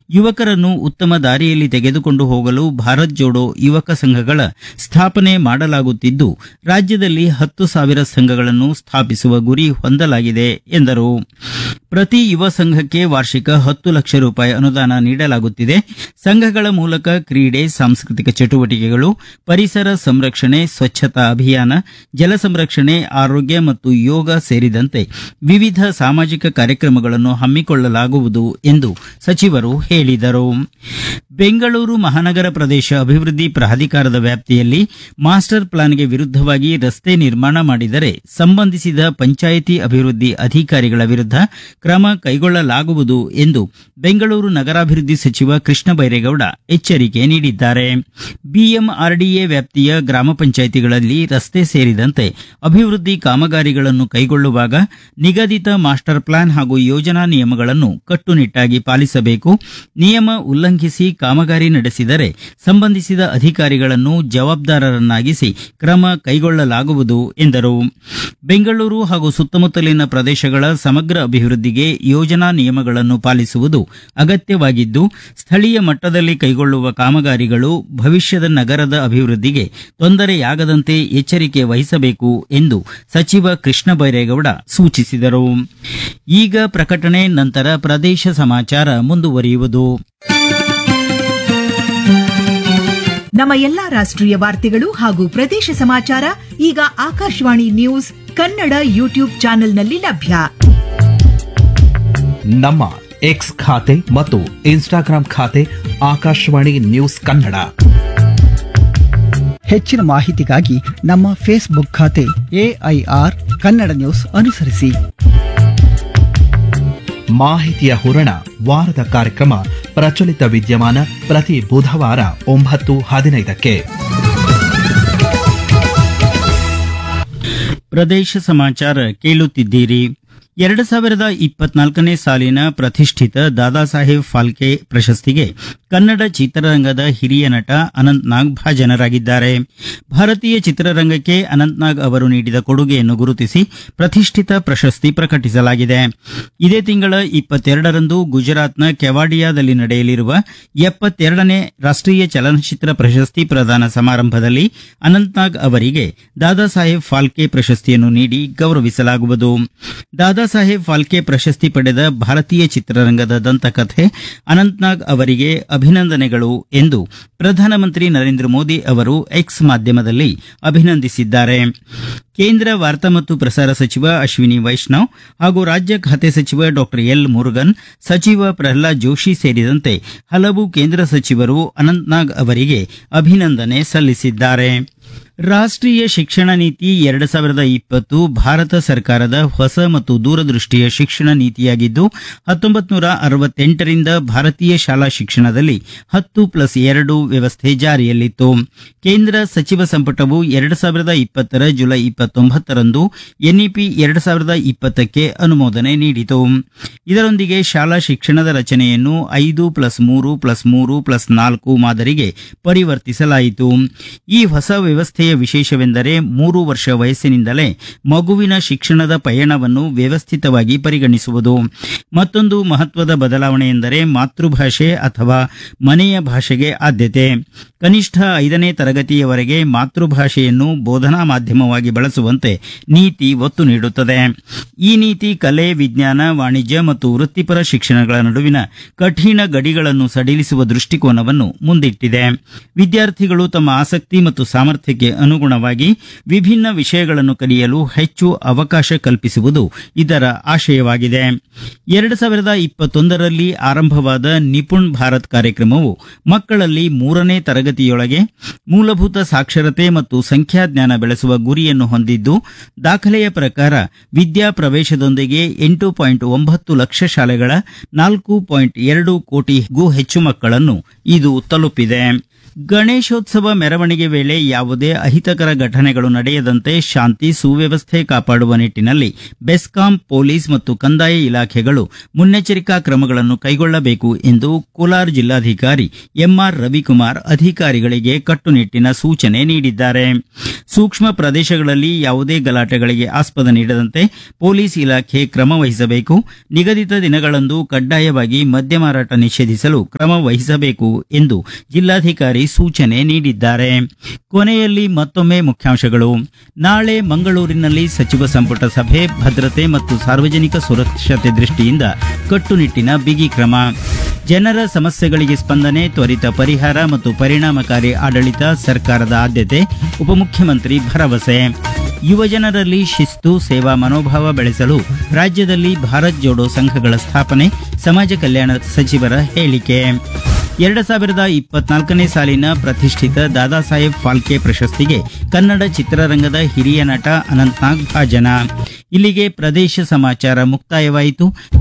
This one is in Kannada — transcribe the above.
ಯುವಕರನ್ನು ಉತ್ತಮ ದಾರಿಯಲ್ಲಿ ತೆಗೆದುಕೊಂಡು ಹೋಗಲು ಭಾರತ್ ಜೋಡೋ ಯುವಕ ಸಂಘಗಳ ಸ್ಥಾಪನೆ ಮಾಡಲಾಗುತ್ತಿದ್ದು ರಾಜ್ಯದಲ್ಲಿ ಹತ್ತು ಸಾವಿರ ಸಂಘಗಳನ್ನು ಸ್ಥಾಪಿಸುವ ಗುರಿ ಹೊಂದಲಾಗಿದೆ ಎಂದರು ಪ್ರತಿ ಯುವ ಸಂಘಕ್ಕೆ ವಾರ್ಷಿಕ ಹತ್ತು ಲಕ್ಷ ರೂಪಾಯಿ ಅನುದಾನ ನೀಡಲಾಗುತ್ತಿದೆ ಸಂಘಗಳ ಮೂಲಕ ಕ್ರೀಡೆ ಸಾಂಸ್ಕೃತಿಕ ಚಟುವಟಿಕೆಗಳು ಪರಿಸರ ಸಂರಕ್ಷಣೆ ಸ್ವಚ್ಛತಾ ಅಭಿಯಾನ ಜಲ ಸಂರಕ್ಷಣೆ ಆರೋಗ್ಯ ಮತ್ತು ಯೋಗ ಸೇರಿದಂತೆ ವಿವಿಧ ಸಾಮಾಜಿಕ ಕಾರ್ಯಕ್ರಮಗಳನ್ನು ಹಮ್ಮಿಕೊಳ್ಳಲಾಗುವುದು ಎಂದು ಸಚಿವರು ಹೇಳಿದರು ಬೆಂಗಳೂರು ಮಹಾನಗರ ಪ್ರದೇಶ ಅಭಿವೃದ್ಧಿ ಪ್ರಾಧಿಕಾರದ ವ್ಯಾಪ್ತಿಯಲ್ಲಿ ಮಾಸ್ಟರ್ ಪ್ಲಾನ್ಗೆ ವಿರುದ್ಧವಾಗಿ ರಸ್ತೆ ನಿರ್ಮಾಣ ಮಾಡಿದರೆ ಸಂಬಂಧಿಸಿದ ಪಂಚಾಯಿತಿ ಅಭಿವೃದ್ಧಿ ಅಧಿಕಾರಿಗಳ ವಿರುದ್ಧ ಕ್ರಮ ಕೈಗೊಳ್ಳಲಾಗುವುದು ಎಂದು ಬೆಂಗಳೂರು ನಗರಾಭಿವೃದ್ಧಿ ಸಚಿವ ಕೃಷ್ಣ ಬೈರೇಗೌಡ ಎಚ್ಚರಿಕೆ ನೀಡಿದ್ದಾರೆ ಬಿಎಂಆರ್ಡಿಎ ವ್ಯಾಪ್ತಿಯ ಗ್ರಾಮ ಪಂಚಾಯಿತಿಗಳಲ್ಲಿ ರಸ್ತೆ ಸೇರಿದಂತೆ ಅಭಿವೃದ್ಧಿ ಕಾಮಗಾರಿಗಳನ್ನು ಕೈಗೊಳ್ಳುವಾಗ ನಿಗದಿತ ಮಾಸ್ಟರ್ ಪ್ಲಾನ್ ಹಾಗೂ ಯೋಜನಾ ನಿಯಮಗಳನ್ನು ಕಟ್ಟುನಿಟ್ಟಾಗಿ ಪಾಲಿಸಬೇಕು ನಿಯಮ ಉಲ್ಲಂಘಿಸಿ ಕಾಮಗಾರಿ ನಡೆಸಿದರೆ ಸಂಬಂಧಿಸಿದ ಅಧಿಕಾರಿಗಳನ್ನು ಜವಾಬ್ದಾರರನ್ನಾಗಿಸಿ ಕ್ರಮ ಕೈಗೊಳ್ಳಲಾಗುವುದು ಎಂದರು ಬೆಂಗಳೂರು ಹಾಗೂ ಸುತ್ತಮುತ್ತಲಿನ ಪ್ರದೇಶಗಳ ಸಮಗ್ರ ಅಭಿವೃದ್ಧಿಗೆ ಯೋಜನಾ ನಿಯಮಗಳನ್ನು ಪಾಲಿಸುವುದು ಅಗತ್ಯವಾಗಿದ್ದು ಸ್ಥಳೀಯ ಮಟ್ಟದಲ್ಲಿ ಕೈಗೊಳ್ಳುವ ಕಾಮಗಾರಿಗಳು ಭವಿಷ್ಯದ ನಗರದ ಅಭಿವೃದ್ಧಿಗೆ ತೊಂದರೆಯಾಗದಂತೆ ಎಚ್ಚರಿಕೆ ವಹಿಸಬೇಕು ಎಂದು ಸಚಿವ ಕೃಷ್ಣ ಬೈರೇಗೌಡ ಸೂಚಿಸಿದರು ಈಗ ಪ್ರಕಟಣೆ ನಂತರ ಪ್ರದೇಶ ಸಮಾಚಾರ ಮುಂದುವರಿಯುವುದು ನಮ್ಮ ಎಲ್ಲಾ ರಾಷ್ಟ್ರೀಯ ವಾರ್ತೆಗಳು ಹಾಗೂ ಪ್ರದೇಶ ಸಮಾಚಾರ ಈಗ ಆಕಾಶವಾಣಿ ನ್ಯೂಸ್ ಕನ್ನಡ ಯೂಟ್ಯೂಬ್ ಚಾನೆಲ್ನಲ್ಲಿ ಲಭ್ಯ ನಮ್ಮ ಎಕ್ಸ್ ಖಾತೆ ಮತ್ತು ಇನ್ಸ್ಟಾಗ್ರಾಂ ಖಾತೆ ಆಕಾಶವಾಣಿ ನ್ಯೂಸ್ ಕನ್ನಡ ಹೆಚ್ಚಿನ ಮಾಹಿತಿಗಾಗಿ ನಮ್ಮ ಫೇಸ್ಬುಕ್ ಖಾತೆ ಎಐಆರ್ ಕನ್ನಡ ನ್ಯೂಸ್ ಅನುಸರಿಸಿ ಮಾಹಿತಿಯ ಹೂರಣ ವಾರದ ಕಾರ್ಯಕ್ರಮ ಪ್ರಚಲಿತ ವಿದ್ಯಮಾನ ಪ್ರತಿ ಬುಧವಾರ ಒಂಬತ್ತು ಹದಿನೈದಕ್ಕೆ ಪ್ರದೇಶ ಸಮಾಚಾರ ಕೇಳುತ್ತಿದ್ದೀರಿ ಎರಡು ಸಾವಿರದ ಇಪ್ಪತ್ನಾಲ್ಕನೇ ಸಾಲಿನ ಪ್ರತಿಷ್ಠಿತ ದಾದಾ ಸಾಹೇಬ್ ಫಾಲ್ಕೆ ಪ್ರಶಸ್ತಿಗೆ ಕನ್ನಡ ಚಿತ್ರರಂಗದ ಹಿರಿಯ ನಟ ಅನಂತ್ ನಾಗ್ ಭಾಜನರಾಗಿದ್ದಾರೆ ಭಾರತೀಯ ಚಿತ್ರರಂಗಕ್ಕೆ ಅನಂತ್ ನಾಗ್ ಅವರು ನೀಡಿದ ಕೊಡುಗೆಯನ್ನು ಗುರುತಿಸಿ ಪ್ರತಿಷ್ಠಿತ ಪ್ರಶಸ್ತಿ ಪ್ರಕಟಿಸಲಾಗಿದೆ ಇದೇ ತಿಂಗಳ ಇಪ್ಪತ್ತೆರಡರಂದು ಗುಜರಾತ್ನ ಕೆವಾಡಿಯಾದಲ್ಲಿ ನಡೆಯಲಿರುವ ಎಪ್ಪತ್ತೆರಡನೇ ರಾಷ್ಟ್ರೀಯ ಚಲನಚಿತ್ರ ಪ್ರಶಸ್ತಿ ಪ್ರದಾನ ಸಮಾರಂಭದಲ್ಲಿ ಅನಂತ್ನಾಗ್ ಅವರಿಗೆ ದಾದಾ ಸಾಹೇಬ್ ಫಾಲ್ಕೆ ಪ್ರಶಸ್ತಿಯನ್ನು ನೀಡಿ ಗೌರವಿಸಲಾಗುವುದು ದಾದಾ ಸಾಹೇಬ್ ಫಾಲ್ಕೆ ಪ್ರಶಸ್ತಿ ಪಡೆದ ಭಾರತೀಯ ಚಿತ್ರರಂಗದ ದಂತಕಥೆ ಅನಂತ್ನಾಗ್ ಅವರಿಗೆ ಅಭಿನಂದನೆಗಳು ಎಂದು ಪ್ರಧಾನಮಂತ್ರಿ ನರೇಂದ್ರ ಮೋದಿ ಅವರು ಎಕ್ಸ್ ಮಾಧ್ಯಮದಲ್ಲಿ ಅಭಿನಂದಿಸಿದ್ದಾರೆ ಕೇಂದ್ರ ವಾರ್ತಾ ಮತ್ತು ಪ್ರಸಾರ ಸಚಿವ ಅಶ್ವಿನಿ ವೈಷ್ಣವ್ ಹಾಗೂ ರಾಜ್ಯ ಖಾತೆ ಸಚಿವ ಡಾಕ್ಟರ್ ಎಲ್ ಮುರುಗನ್ ಸಚಿವ ಪ್ರಹ್ಲಾದ್ ಜೋಶಿ ಸೇರಿದಂತೆ ಹಲವು ಕೇಂದ್ರ ಸಚಿವರು ಅನಂತ್ನಾಗ್ ಅವರಿಗೆ ಅಭಿನಂದನೆ ಸಲ್ಲಿಸಿದ್ದಾರೆ ರಾಷ್ಟ್ರೀಯ ಶಿಕ್ಷಣ ನೀತಿ ಎರಡು ಸಾವಿರದ ಇಪ್ಪತ್ತು ಭಾರತ ಸರ್ಕಾರದ ಹೊಸ ಮತ್ತು ದೂರದೃಷ್ಟಿಯ ಶಿಕ್ಷಣ ನೀತಿಯಾಗಿದ್ದು ಹತ್ತೊಂಬತ್ತು ನೂರ ಅರವತ್ತೆಂಟರಿಂದ ಭಾರತೀಯ ಶಾಲಾ ಶಿಕ್ಷಣದಲ್ಲಿ ಹತ್ತು ಪ್ಲಸ್ ಎರಡು ವ್ಯವಸ್ಥೆ ಜಾರಿಯಲ್ಲಿತ್ತು ಕೇಂದ್ರ ಸಚಿವ ಸಂಪುಟವು ಎರಡು ಸಾವಿರದ ಇಪ್ಪತ್ತರ ಜುಲೈ ಇಪ್ಪತ್ತೊಂಬತ್ತರಂದು ಎನ್ಇಪಿ ಎರಡು ಸಾವಿರದ ಇಪ್ಪತ್ತಕ್ಕೆ ಅನುಮೋದನೆ ನೀಡಿತು ಇದರೊಂದಿಗೆ ಶಾಲಾ ಶಿಕ್ಷಣದ ರಚನೆಯನ್ನು ಐದು ಪ್ಲಸ್ ಮೂರು ಪ್ಲಸ್ ಮೂರು ಪ್ಲಸ್ ನಾಲ್ಕು ಮಾದರಿಗೆ ಪರಿವರ್ತಿಸಲಾಯಿತು ಈ ಹೊಸ ವ್ಯವಸ್ಥೆಯ ವಿಶೇಷವೆಂದರೆ ಮೂರು ವರ್ಷ ವಯಸ್ಸಿನಿಂದಲೇ ಮಗುವಿನ ಶಿಕ್ಷಣದ ಪಯಣವನ್ನು ವ್ಯವಸ್ಥಿತವಾಗಿ ಪರಿಗಣಿಸುವುದು ಮತ್ತೊಂದು ಮಹತ್ವದ ಬದಲಾವಣೆ ಎಂದರೆ ಮಾತೃಭಾಷೆ ಅಥವಾ ಮನೆಯ ಭಾಷೆಗೆ ಆದ್ಯತೆ ಕನಿಷ್ಠ ಐದನೇ ತರಗತಿಯವರೆಗೆ ಮಾತೃಭಾಷೆಯನ್ನು ಬೋಧನಾ ಮಾಧ್ಯಮವಾಗಿ ಬಳಸುವಂತೆ ನೀತಿ ಒತ್ತು ನೀಡುತ್ತದೆ ಈ ನೀತಿ ಕಲೆ ವಿಜ್ಞಾನ ವಾಣಿಜ್ಯ ಮತ್ತು ವೃತ್ತಿಪರ ಶಿಕ್ಷಣಗಳ ನಡುವಿನ ಕಠಿಣ ಗಡಿಗಳನ್ನು ಸಡಿಲಿಸುವ ದೃಷ್ಟಿಕೋನವನ್ನು ಮುಂದಿಟ್ಟಿದೆ ವಿದ್ಯಾರ್ಥಿಗಳು ತಮ್ಮ ಆಸಕ್ತಿ ಮತ್ತು ಸಾಮರ್ಥ್ಯಕ್ಕೆ ಅನುಗುಣವಾಗಿ ವಿಭಿನ್ನ ವಿಷಯಗಳನ್ನು ಕಲಿಯಲು ಹೆಚ್ಚು ಅವಕಾಶ ಕಲ್ಪಿಸುವುದು ಇದರ ಆಶಯವಾಗಿದೆ ಎರಡು ಸಾವಿರದ ಇಪ್ಪತ್ತೊಂದರಲ್ಲಿ ಆರಂಭವಾದ ನಿಪುಣ್ ಭಾರತ್ ಕಾರ್ಯಕ್ರಮವು ಮಕ್ಕಳಲ್ಲಿ ಮೂರನೇ ತರಗತಿಯೊಳಗೆ ಮೂಲಭೂತ ಸಾಕ್ಷರತೆ ಮತ್ತು ಸಂಖ್ಯಾಜ್ಞಾನ ಬೆಳೆಸುವ ಗುರಿಯನ್ನು ಹೊಂದಿದ್ದು ದಾಖಲೆಯ ಪ್ರಕಾರ ವಿದ್ಯಾ ಪ್ರವೇಶದೊಂದಿಗೆ ಎಂಟು ಪಾಯಿಂಟ್ ಒಂಬತ್ತು ಲಕ್ಷ ಶಾಲೆಗಳ ನಾಲ್ಕು ಪಾಯಿಂಟ್ ಎರಡು ಕೋಟಿಗೂ ಹೆಚ್ಚು ಮಕ್ಕಳನ್ನು ಇದು ತಲುಪಿದೆ ಗಣೇಶೋತ್ಸವ ಮೆರವಣಿಗೆ ವೇಳೆ ಯಾವುದೇ ಅಹಿತಕರ ಘಟನೆಗಳು ನಡೆಯದಂತೆ ಶಾಂತಿ ಸುವ್ಯವಸ್ಥೆ ಕಾಪಾಡುವ ನಿಟ್ಟಿನಲ್ಲಿ ಬೆಸ್ಕಾಂ ಪೊಲೀಸ್ ಮತ್ತು ಕಂದಾಯ ಇಲಾಖೆಗಳು ಮುನ್ನೆಚ್ಚರಿಕಾ ಕ್ರಮಗಳನ್ನು ಕೈಗೊಳ್ಳಬೇಕು ಎಂದು ಕೋಲಾರ ಜಿಲ್ಲಾಧಿಕಾರಿ ಎಂಆರ್ ರವಿಕುಮಾರ್ ಅಧಿಕಾರಿಗಳಿಗೆ ಕಟ್ಟುನಿಟ್ಟಿನ ಸೂಚನೆ ನೀಡಿದ್ದಾರೆ ಸೂಕ್ಷ್ಮ ಪ್ರದೇಶಗಳಲ್ಲಿ ಯಾವುದೇ ಗಲಾಟೆಗಳಿಗೆ ಆಸ್ಪದ ನೀಡದಂತೆ ಪೊಲೀಸ್ ಇಲಾಖೆ ಕ್ರಮ ವಹಿಸಬೇಕು ನಿಗದಿತ ದಿನಗಳಂದು ಕಡ್ಡಾಯವಾಗಿ ಮದ್ಯ ಮಾರಾಟ ನಿಷೇಧಿಸಲು ಕ್ರಮ ವಹಿಸಬೇಕು ಎಂದು ಜಿಲ್ಲಾಧಿಕಾರಿ ಸೂಚನೆ ನೀಡಿದ್ದಾರೆ ಕೊನೆಯಲ್ಲಿ ಮತ್ತೊಮ್ಮೆ ಮುಖ್ಯಾಂಶಗಳು ನಾಳೆ ಮಂಗಳೂರಿನಲ್ಲಿ ಸಚಿವ ಸಂಪುಟ ಸಭೆ ಭದ್ರತೆ ಮತ್ತು ಸಾರ್ವಜನಿಕ ಸುರಕ್ಷತೆ ದೃಷ್ಟಿಯಿಂದ ಕಟ್ಟುನಿಟ್ಟಿನ ಬಿಗಿ ಕ್ರಮ ಜನರ ಸಮಸ್ಯೆಗಳಿಗೆ ಸ್ಪಂದನೆ ತ್ವರಿತ ಪರಿಹಾರ ಮತ್ತು ಪರಿಣಾಮಕಾರಿ ಆಡಳಿತ ಸರ್ಕಾರದ ಆದ್ಯತೆ ಉಪಮುಖ್ಯಮಂತ್ರಿ ಭರವಸೆ ಯುವಜನರಲ್ಲಿ ಶಿಸ್ತು ಸೇವಾ ಮನೋಭಾವ ಬೆಳೆಸಲು ರಾಜ್ಯದಲ್ಲಿ ಭಾರತ್ ಜೋಡೋ ಸಂಘಗಳ ಸ್ಥಾಪನೆ ಸಮಾಜ ಕಲ್ಯಾಣ ಸಚಿವರ ಹೇಳಿಕೆ ಎರಡು ಸಾವಿರದ ಇಪ್ಪತ್ನಾಲ್ಕನೇ ಸಾಲಿನ ಪ್ರತಿಷ್ಠಿತ ದಾದಾ ಸಾಹೇಬ್ ಫಾಲ್ಕೆ ಪ್ರಶಸ್ತಿಗೆ ಕನ್ನಡ ಚಿತ್ರರಂಗದ ಹಿರಿಯ ನಟ ಅನಂತ್ನಾಗ್ ಭಾಜನ ಇಲ್ಲಿಗೆ ಪ್ರದೇಶ ಸಮಾಚಾರ ಮುಕ್ತಾಯವಾಯಿತು